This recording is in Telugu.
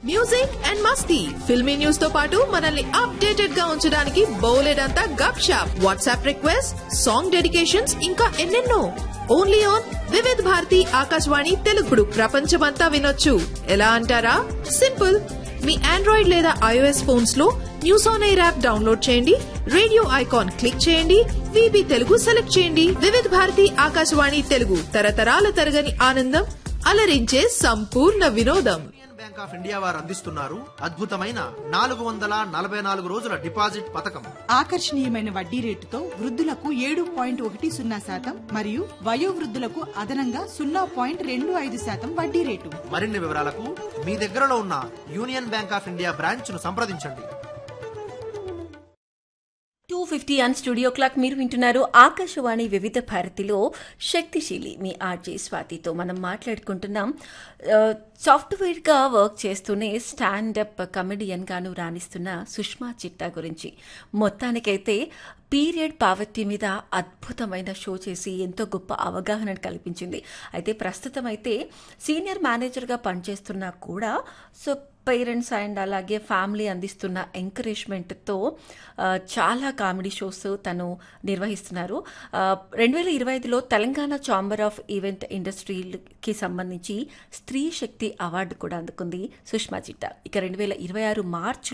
మ్యూజిక్ అండ్ మస్తీ ఫిల్మీ న్యూస్ తో పాటు మనల్ని అప్డేటెడ్ గా ఉంచడానికి బౌలెడంతా gupshup WhatsApp request song dedications ఇంకా ఎన్నెన్నో ఓన్లీ ఆన్ వివిధ్ భారతి ఆకాశవాణి తెలుగుడు ప్రపంచమంతా వినొచ్చు ఎలా అంటారా సింపుల్ మీ ఆండ్రాయిడ్ లేదా ఐఓఎస్ ఫోన్స్ లో News on Air app download చేయండి రేడియో ఐకాన్ క్లిక్ చేయండి విబి తెలుగు సెలెక్ట్ చేయండి వివిధ భారతి ఆకాశవాణి తెలుగు తరతరాల తరగని ఆనందం అలరించే సంపూర్ణ వినోదం యూనియన్ బ్యాంక్ ఆఫ్ ఇండియా వారు అందిస్తున్నారు అద్భుతమైన నాలుగు వందల నలభై నాలుగు రోజుల డిపాజిట్ పథకం ఆకర్షణీయమైన వడ్డీ రేటుతో వృద్ధులకు ఏడు పాయింట్ ఒకటి సున్నా శాతం మరియు వయోవృద్ధులకు అదనంగా సున్నా పాయింట్ రెండు ఐదు శాతం వడ్డీ రేటు మరిన్ని వివరాలకు మీ దగ్గరలో ఉన్న Union Bank of India branch ను సంప్రదించండి two fifty on studio clock మీరు వింటున్నారు ఆకాశవాణి వివిధ భారతిలో శక్తిశీలి మీ ఆర్జే స్వాతితో మనం మాట్లాడుకుంటున్నాం ఆ, సాఫ్ట్వేర్గా వర్క్ చేస్తూనే స్టాండప్ కమెడియన్ గాను రాణిస్తున్న సుష్మా చిట్టా గురించి మొత్తానికైతే పీరియడ్ పావర్టీ మీద అద్భుతమైన షో చేసి ఎంతో గొప్ప అవగాహన కల్పించింది అయితే ప్రస్తుతం అయితే సీనియర్ మేనేజర్గా పనిచేస్తున్నా కూడా సో పేరెంట్స్ అండ్ అలాగే ఫ్యామిలీ అందిస్తున్న ఎంకరేజ్మెంట్తో ఆ, చాలా కామెడీ షోస్ తను నిర్వహిస్తున్నారు రెండు వేల ఇరవై ఐదులో తెలంగాణ ఛాంబర్ ఆఫ్ ఈవెంట్ ఇండస్ట్రీకి సంబంధించి స్త్రీ శక్తి అవార్డు కూడా అందుకుంది సుష్మా చిట్టా ఇక రెండు వేల ఇరవై ఆరు మార్చ్